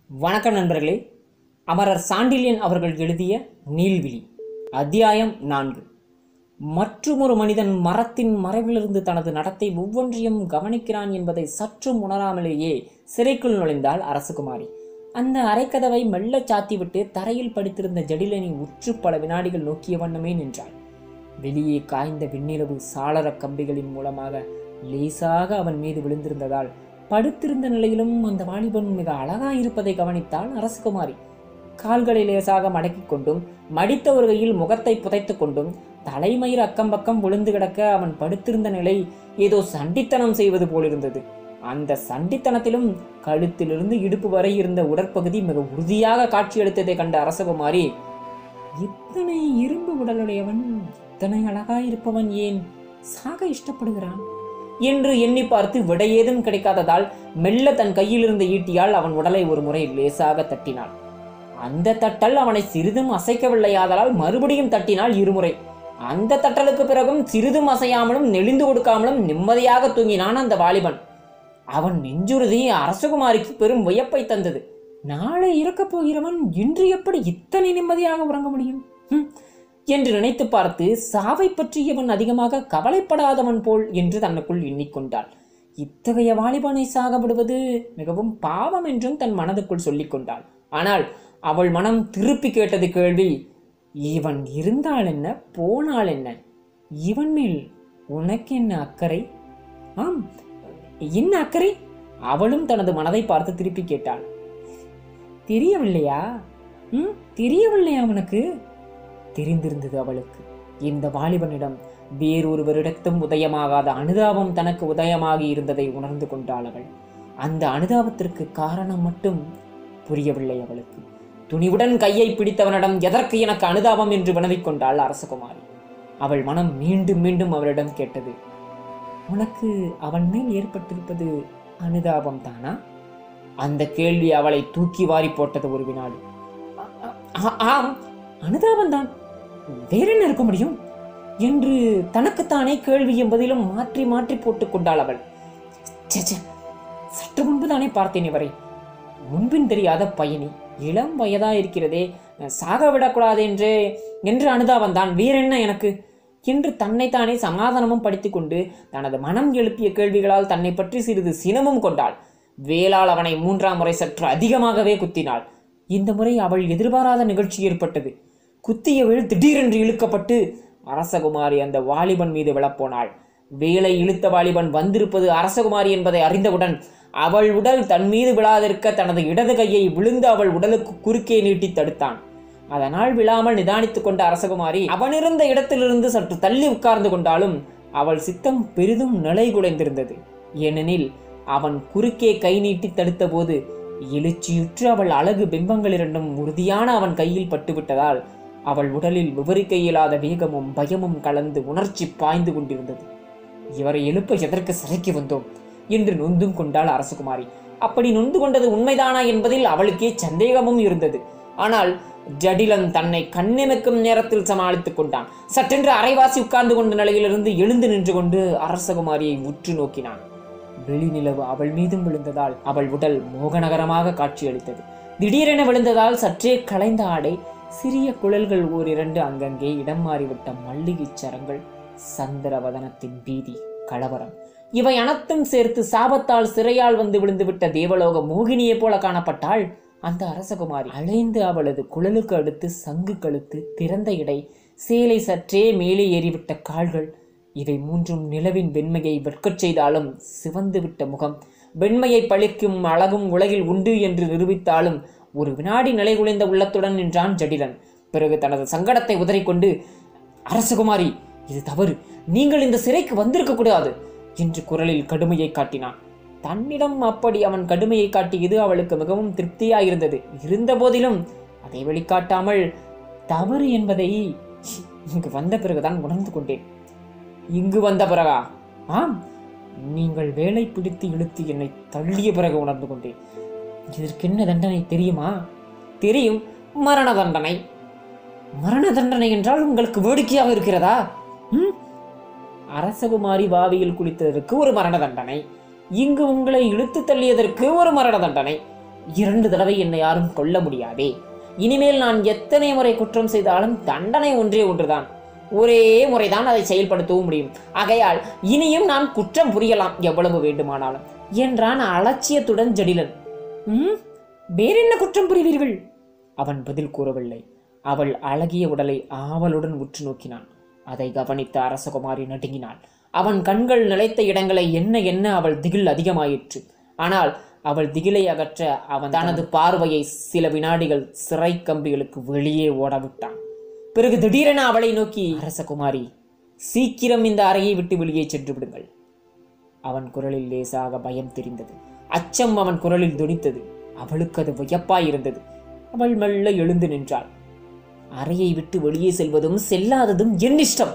வணக்கம் நண்பர்களே அமரர் சாண்டில்யன் அவர்கள் எழுதிய நீள்விழி அத்தியாயம் நான்கு மற்றுமொரு மனிதன் மரத்தின் மறைவிலிருந்து தனது நடத்தை ஒவ்வொன்றையும் கவனிக்கிறான் என்பதை சற்றும் உணராமலேயே சிறைக்குள் நுழைந்தாள் அரசகுமாரி அந்த அரைக்கதவை மெல்லச் சாத்திவிட்டு தரையில் படுத்திருந்த ஜடிலனை உற்று பல வினாடிகள் நோக்கிய வண்ணமே நின்றாள் வெளியே காய்ந்த வெண்ணிலவு சாளர கம்பிகளின் மூலமாக லேசாக அவன் மீது விழுந்திருந்ததால் படுத்திருந்த நிலையிலும் அந்த வாலிபன் மிக அழகாயிருப்பதை கவனித்தாள் அரசகுமாரி கால்களை லேசாக மடக்கிக் கொண்டும் மடித்த ஒரு கையில் முகத்தை புதைத்துக் கொண்டும் தலைமயிர் அக்கம் பக்கம் விழுந்து கிடக்க அவன் படுத்திருந்த நிலை ஏதோ சண்டித்தனம் செய்வது போலிருந்தது அந்த சண்டித்தனத்திலும் கழுத்திலிருந்து இடுப்பு வரை இருந்த உடற்பகுதி மிக உறுதியாக காட்சியளித்ததை கண்ட அரசகுமாரி இத்தனை இரும்பு உடலுடையவன் இத்தனை அழகாயிருப்பவன் ஏன் சாக இஷ்டப்படுகிறான் என்று எண்ணி பார்த்து விடையேதும் கிடைக்காததால் மெல்ல தன் கையில் இருந்த ஈட்டியால் அவன் உடலை ஒரு முறை லேசாக தட்டினாள் அந்த தட்டல் அவனை சிறிதும் அசைக்கவில்லையாதலால் மறுபடியும் தட்டினாள் இருமுறை அந்த தட்டலுக்கு பிறகும் சிறிதும் அசையாமலும் நெளிந்து கொடுக்காமலும் நிம்மதியாக தூங்கினான் அந்த வாலிபன் அவன் நெஞ்சுறுதி அரசகுமாரிக்கு பெரும் வியப்பை தந்தது நாளை இறக்கப் போகிறவன் இன்று எப்படி இத்தனை நிம்மதியாக உறங்க முடியும் ஹம், என்று நினைத்து பார்த்து சாவை பற்றி இவன் அதிகமாக கவலைப்படாதவன் போல் என்று தன்னுக்குள் எண்ணிக்கொண்டாள் இத்தகைய வாலிபனை சாகப்படுவது மிகவும் பாவம் என்றும் தன் மனதுக்குள் சொல்லிக் கொண்டாள் ஆனால் அவள் மனம் திருப்பி கேட்டது கேள்வி இவன் இருந்தால் என்ன போனால் என்ன இவன் மேல் உனக்கு என்ன அக்கறை ஆம் என்ன அக்கறை அவளும் தனது மனதை பார்த்து திருப்பி கேட்டாள் தெரியவில்லையா ம் தெரியவில்லையா அவனுக்கு தெரிந்திருந்தது அவளுக்கு இந்த வாலிபனிடம் வேறொருவரிடத்தும் உதயமாகாத அனுதாபம் தனக்கு உதயமாகி இருந்ததை உணர்ந்து கொண்டாள் அவள் அந்த அனுதாபத்திற்கு காரணம் மட்டும் புரியவில்லை அவளுக்கு துணிவுடன் கையை பிடித்தவனிடம் எதற்கு எனக்கு அனுதாபம் என்று வினவிக் கொண்டாள் அரசகுமாரி அவள் மனம் மீண்டும் மீண்டும் அவளிடம் கேட்டது உனக்கு அவன் மேல் ஏற்பட்டிருப்பது அனுதாபம் தானா அந்த கேள்வி அவளை தூக்கி வாரி போட்டது ஒரு வினாடி ஆ- ஆ- ஆம் அனுதாபம் தான் வேற என்ன இருக்க முடியும் என்று தனக்குத்தானே கேள்வி என்பதிலும் மாற்றி மாற்றி போட்டுக் கொண்டாள் அவள் ச்சே, ச்சே, சற்று முன்பு தானே பார்த்தேன் இவரை முன்பின் தெரியாத பயணி இளம் வயதா இருக்கிறதே சாக விடக்கூடாது என்று என்று அனுதாபம் தான் வேறென்ன எனக்கு என்று தன்னைத்தானே சமாதானமும் படித்துக் கொண்டு தனது மனம் எழுப்பிய கேள்விகளால் தன்னை பற்றி சிறிது சினமும் கொண்டாள் வேளால் அவனை மூன்றாம் முறை சற்று அதிகமாகவே குத்தினாள் இந்த முறை அவள் எதிர்பாராத நிகழ்ச்சி ஏற்பட்டது குத்தியவள் திடீரென்று இழுக்கப்பட்டு அரசகுமாரி அந்த வாலிபன் மீது விழப்போனாள் வேலை இழுத்த வாலிபன் வந்திருப்பது அரசகுமாரி என்பதை அறிந்தவுடன் அவள் உடல் தன் மீது விழாதிருக்க தனது இடது கையை விழுந்து அவள் உடலுக்கு குறுக்கே நீட்டி தடுத்தான் அதனால் விழாமல் நிதானித்துக் கொண்ட அரசகுமாரி அவனிருந்த இடத்திலிருந்து சற்று தள்ளி உட்கார்ந்து கொண்டாலும் அவள் சித்தம் பெரிதும் நிலை குலைந்திருந்தது ஏனெனில் அவன் குறுக்கே கை நீட்டி தடுத்தபோது எழுச்சியுற்று அவள் அழகு பிம்பங்கள் இரண்டும் உறுதியான அவன் கையில் பட்டுவிட்டதால் அவள் உடலில் விவரிக்க இயலாத வேகமும் பயமும் கலந்து உணர்ச்சி பாய்ந்து கொண்டிருந்தது இவரை எழுப்ப எதற்கு சிறைக்கு வந்தோம் என்று நொந்தும் கொண்டாள் அரசகுமாரி அப்படி நொந்து கொண்டது உண்மைதானா என்பதில் அவளுக்கே சந்தேகமும் இருந்தது ஆனால் ஜடிலன் தன்னை கண்ணிமைக்கும் நேரத்தில் சமாளித்துக் கொண்டான் சட்டென்று அரைவாசி உட்கார்ந்து கொண்ட நிலையிலிருந்து எழுந்து நின்று கொண்டு அரசகுமாரியை உற்று நோக்கினான் வெளிநிலவு அவள் மீதும் விழுந்ததால் அவள் உடல் மோகனகரமாக காட்சியளித்தது திடீரென விழுந்ததால் சற்றே களைந்த ஆடை சிறிய குழல்கள் ஓரிரண்டு அங்கங்கே இடம் மாறிவிட்ட மல்லிகைச் சரங்கள் சந்திரவதனத்தின் பீதி கலவரம் இவை அனைத்தும் சேர்த்து சாபத்தால் சிறையால் வந்து விழுந்துவிட்ட தேவலோக மோகினியைப் போல காணப்பட்டாள் அந்த அரசகுமாரி அலைந்து அவளது குழலுக்கு அடுத்து சங்கு கழுத்து திறந்த இடை சேலை சற்றே மேலே ஏறிவிட்ட கால்கள் இவை மூன்றும் நிலவின் வெண்மையை வெட்கச் செய்தாலும் சிவந்து விட்ட முகம் வெண்மையை பழிக்கும் அழகும் உலகில் உண்டு என்று நிரூபித்தாலும் ஒரு வினாடி நிலைகுலைந்த உள்ளத்துடன் நின்றான் ஜடிலன் பிறகு தனது சங்கடத்தை உதறிக்கொண்டு அரசகுமாரி இது தவறு நீங்கள் இந்த சிறைக்கு வந்திருக்க கூடாது என்று குரலில் கடுமையை காட்டினான் தன்னிடம் அப்படி அவன் கடுமையை காட்டியது அவளுக்கு மிகவும் திருப்தியாயிருந்தது இருந்த போதிலும் அதை வெளிக்காட்டாமல் தவறு என்பதை இங்கு வந்த பிறகுதான் உணர்ந்து கொண்டேன் இங்கு வந்த பிறகா ஆம் நீங்கள் வேலை பிடித்து இழுத்து என்னை தள்ளிய பிறகு உணர்ந்து கொண்டேன் இதற்கு என்ன தண்டனை தெரியுமா தெரியும் மரண தண்டனை மரண தண்டனை என்றால் உங்களுக்கு வேடிக்கையாக இருக்கிறதா ம்? அரசகுமாரி பாவியில் குளித்ததற்கு ஒரு மரண தண்டனை இங்கு உங்களை இழுத்து தள்ளியதற்கு ஒரு மரண தண்டனை இரண்டு தடவை என்னை யாரும் கொல்ல முடியாதே இனிமேல் நான் எத்தனை முறை குற்றம் செய்தாலும் தண்டனை ஒன்றே ஒன்றுதான் ஒரே முறைதான் அதை செயல்படுத்தவும் முடியும் ஆகையால் இனியும் நான் குற்றம் புரியலாம் எவ்வளவு வேண்டுமானாலும் என்றான் அலட்சியத்துடன் ஜடிலன் ம் வேறென்ன குற்றம் புரிவீர்கள் அவன் பதில் கூறவில்லை அவள் அழகிய உடலை ஆவலுடன் உற்று நோக்கினான் அதை கவனித்த அரசகுமாரி நடுங்கினாள் அவன் கண்கள் நிலைத்த இடங்களை என்ன என்ன அவள் திகில் அதிகமாயிற்று ஆனால் அவள் திகிலை அகற்ற அவன் தனது பார்வையை சில வினாடிகள் சிறை கம்பிகளுக்கு வெளியே ஓடவிட்டான் பிறகு திடீரென அவளை நோக்கி அரசகுமாரி சீக்கிரம் இந்த அறையை விட்டு வெளியே சென்று விடுங்கள் அவன் குரலில் லேசாக பயம் தெரிந்தது அச்சம் அவன் குரலில் துடித்தது அவளுக்கு அது வியப்பாயிருந்தது அவள் மெல்ல எழுந்து நின்றாள் அறையை விட்டு வெளியே செல்வதும் செல்லாததும் என் இஷ்டம்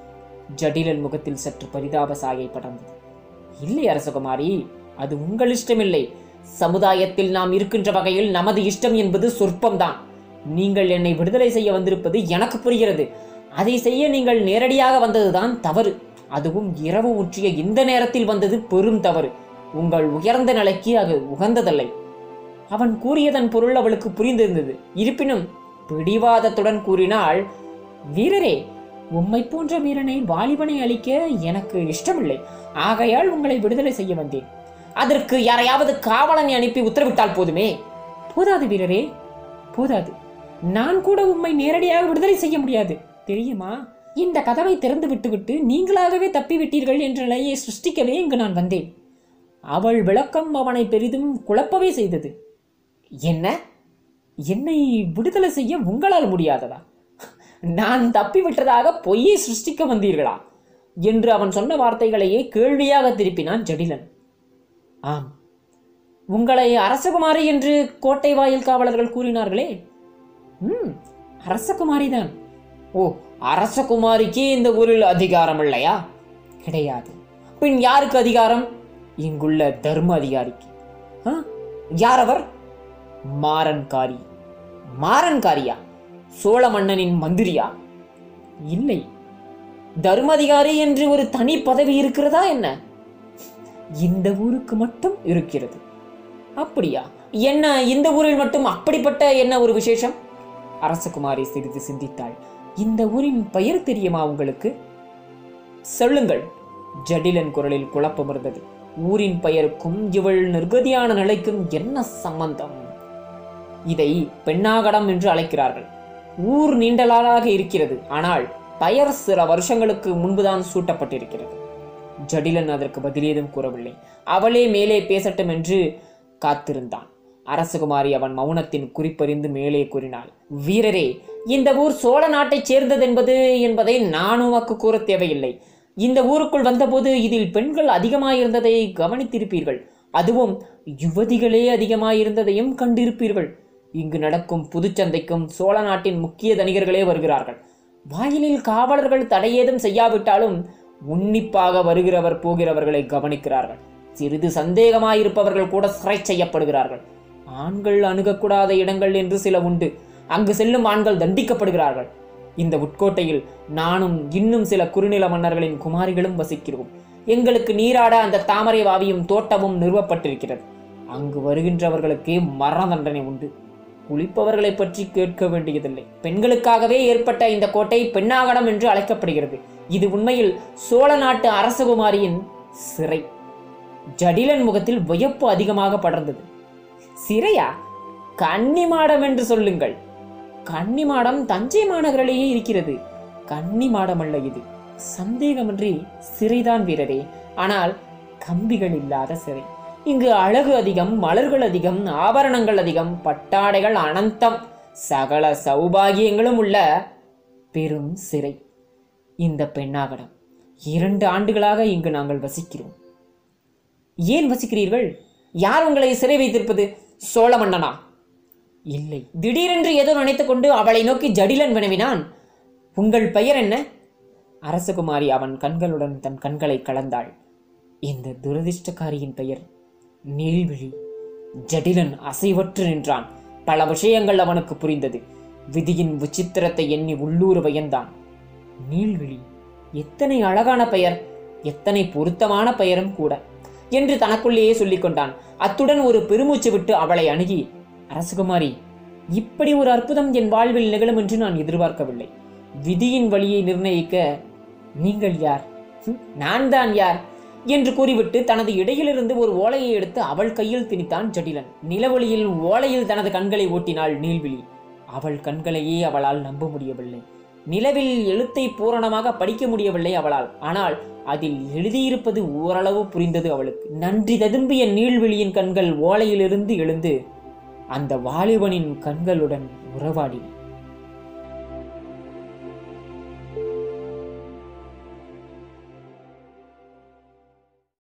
ஜடிலன் முகத்தில் சற்று பரிதாப சாயை படர்ந்தது இல்லை அரசகுமாரி அது உங்கள் இஷ்டமில்லை சமுதாயத்தில் நாம் இருக்கின்ற வகையில் நமது இஷ்டம் என்பது சொற்பம்தான் நீங்கள் என்னை விடுதலை செய்ய வந்திருப்பது எனக்கு புரிகிறது அதை செய்ய நீங்கள் நேரடியாக வந்ததுதான் தவறு அதுவும் இரவு முற்றிய இந்த நேரத்தில் வந்தது பெரும் தவறு உங்கள் உயர்ந்த நிலைக்கு அது உகந்ததல்லை அவன் கூறியதன் பொருள் அவளுக்கு புரிந்திருந்தது இருப்பினும் பிடிவாதத்துடன் கூறினாள் வீரரே உம்மை போன்ற வீரனை வாலிபனை அழிக்க எனக்கு இஷ்டமில்லை ஆகையால் உங்களை விடுதலை செய்ய வந்தேன் அதற்கு யாரையாவது காவலனை அனுப்பி உத்தரவிட்டால் போதுமே போதாது வீரரே போதாது நான் கூட உம்மை நேரடியாக விடுதலை செய்ய முடியாது தெரியுமா இந்த கதவை திறந்து விட்டுவிட்டு நீங்களாகவே தப்பிவிட்டீர்கள் என்ற நிலையை சிருஷ்டிக்கவே இங்கு நான் வந்தேன் அவள் விளக்கம் அவனை பெரிதும் குழப்பவே செய்தது என்ன என்னை விடுதலை செய்ய உங்களால் முடியாததா நான் தப்பி விட்டதாக பொய்யை சிருஷ்டிக்க வந்தீர்களா என்று அவன் சொன்ன வார்த்தைகளையே கேள்வியாக திருப்பினான் ஜடிலன் ஆம் உங்களை அரசகுமாரி என்று கோட்டை வாயில் காவலர்கள் கூறினார்களே ம் அரசகுமாரிதான் ஓ அரசகுமாரிக்கு இந்த ஊரில் அதிகாரம் இல்லையா கிடையாது பின் யாருக்கு அதிகாரம் இங்குள்ள தர்ம அதிகாரிக்கு ஆ? யார் அவர் மாறன்காரி மாறன்காரியா சோழ மன்னனின் மந்திரியா இல்லை தர்மதிகாரி என்று ஒரு தனி பதவி இருக்கிறதா என்ன இந்த ஊருக்கு மட்டும் இருக்கிறது அப்படியா என்ன இந்த ஊரில் மட்டும் அப்படிப்பட்ட என்ன ஒரு விசேஷம் அரசகுமாரி சிறிது சிந்தித்தாள் இந்த ஊரின் பெயர் தெரியுமா உங்களுக்கு சொல்லுங்கள் ஜடிலன் குரலில் குழப்பம் இருந்தது ஊரின் பெயருக்கும் இவள் நிர்கதியான நிலைக்கும் என்ன சம்பந்தம் இதை பெண்ணாகடம் என்று அழைக்கிறார்கள் ஊர் நீண்டலாக இருக்கிறது ஆனால் பெயர் சில வருஷங்களுக்கு முன்புதான் சூட்டப்பட்டிருக்கிறது ஜடிலன் அதற்கு பதிலேதும் கூறவில்லை அவளே மேலே பேசட்டும் என்று காத்திருந்தான் அரசகுமாரி அவன் மௌனத்தின் குறிப்பறிந்து மேலே கூறினாள் வீரரே இந்த ஊர் சோழ நாட்டைச் சேர்ந்ததென்பது என்பதை நான் உமக்கு கூற தேவையில்லை இந்த ஊருக்குள் வந்தபோது இதில் பெண்கள் அதிகமாயிருந்ததை கவனித்திருப்பீர்கள் அதுவும் யுவதிகளே அதிகமாயிருந்ததையும் கண்டிருப்பீர்கள் இங்கு நடக்கும் புதுச்சந்தைக்கும் சோழ நாட்டின் முக்கிய தனிகர்களே வருகிறார்கள் வாயிலில் காவலர்கள் தடையேதும் செய்யாவிட்டாலும் உன்னிப்பாக வருகிறவர் போகிறவர்களை கவனிக்கிறார்கள் சிறிது சந்தேகமாயிருப்பவர்கள் கூட சிறை செய்யப்படுகிறார்கள் ஆண்கள் அணுகக்கூடாத இடங்கள் என்று சில உண்டு அங்கு செல்லும் ஆண்கள் தண்டிக்கப்படுகிறார்கள் இந்த உட்கோட்டையில் நானும் இன்னும் சில குறுநில மன்னர்களின் குமாரிகளும் வசிக்கிறோம் எங்களுக்கு நீராட அந்த தாமரை வாவியும் தோட்டமும் நிறுவப்பட்டிருக்கிறது அங்கு வருகின்றவர்களுக்கு மரண தண்டனை உண்டு குளிப்பவர்களை பற்றி கேட்க வேண்டியதில்லை பெண்களுக்காகவே ஏற்பட்ட இந்த கோட்டை பெண்ணாகடம் என்று அழைக்கப்படுகிறது இது உண்மையில் சோழ நாட்டு அரசகுமாரியின் சிறை ஜடிலன் முகத்தில் வியப்பு அதிகமாக படர்ந்தது சிறையா கன்னிமாடம் என்று சொல்லுங்கள் கன்னிமாடம் தஞ்சை மாநகரிலேயே இருக்கிறது கன்னிமாடம் அல்ல இது சந்தேகமின்றி சிறைதான் வீரரே ஆனால் கம்பிகள் இல்லாத சிறை இங்கு அழகு அதிகம் மலர்கள் அதிகம் ஆபரணங்கள் அதிகம் பட்டாடைகள் அனந்தம் சகல சௌபாகியங்களும் உள்ள பெரும் சிறை இந்த பெண்ணாகடம் இரண்டு ஆண்டுகளாக இங்கு நாங்கள் வசிக்கிறோம் ஏன் வசிக்கிறீர்கள் யார் உங்களை சிறை வைத்திருப்பது சோழ மன்னனா இல்லை திடீரென்று ஏதோ நினைத்துக்கொண்டு அவளை நோக்கி ஜடிலன் வினவினான் உங்கள் பெயர் என்ன அரசகுமாரி அவன் கண்களுடன் தன் கண்களை கலந்தாள் இந்த துரதிர்ஷ்டக்காரியின் பெயர் நீள்விழி ஜடிலன் அசைவற்று நின்றான் பல விஷயங்கள் அவனுக்கு புரிந்தது விதியின் விசித்திரத்தை எண்ணி உள்ளூர் வியந்தான் நீள்விழி எத்தனை அழகான பெயர் எத்தனை பொருத்தமான பெயரும் கூட என்று தனக்குள்ளேயே சொல்லிக் கொண்டான் அத்துடன் ஒரு பெருமூச்சு விட்டு அவளை அணுகி அரசகுமாரி இப்படி ஒரு அற்புதம் என் வாழ்வில் நிகழும் என்று நான் எதிர்பார்க்கவில்லை விதியின் வழியை நிர்ணயிக்க நீங்கள் யார் "ஹம், நான் தான் யார் என்று கூறிவிட்டு தனது இடையிலிருந்து ஒரு ஓலையை எடுத்து அவள் கையில் திணித்தான் ஜடிலன் நிலவொளியில் ஓலையில் தனது கண்களை ஓட்டினாள் நீள்விழி அவள் கண்களையே அவளால் நம்ப முடியவில்லை நிலவில் எழுத்தை பூரணமாக படிக்க முடியவில்லை அவளால் ஆனால் அதில் எழுதியிருப்பது ஓரளவு புரிந்தது அவளுக்கு நன்றி ததும்பிய நீள்விழியின் கண்கள் ஓலையிலிருந்து எழுந்து அந்த வாலிபனின் கண்களுடன் உறவாடின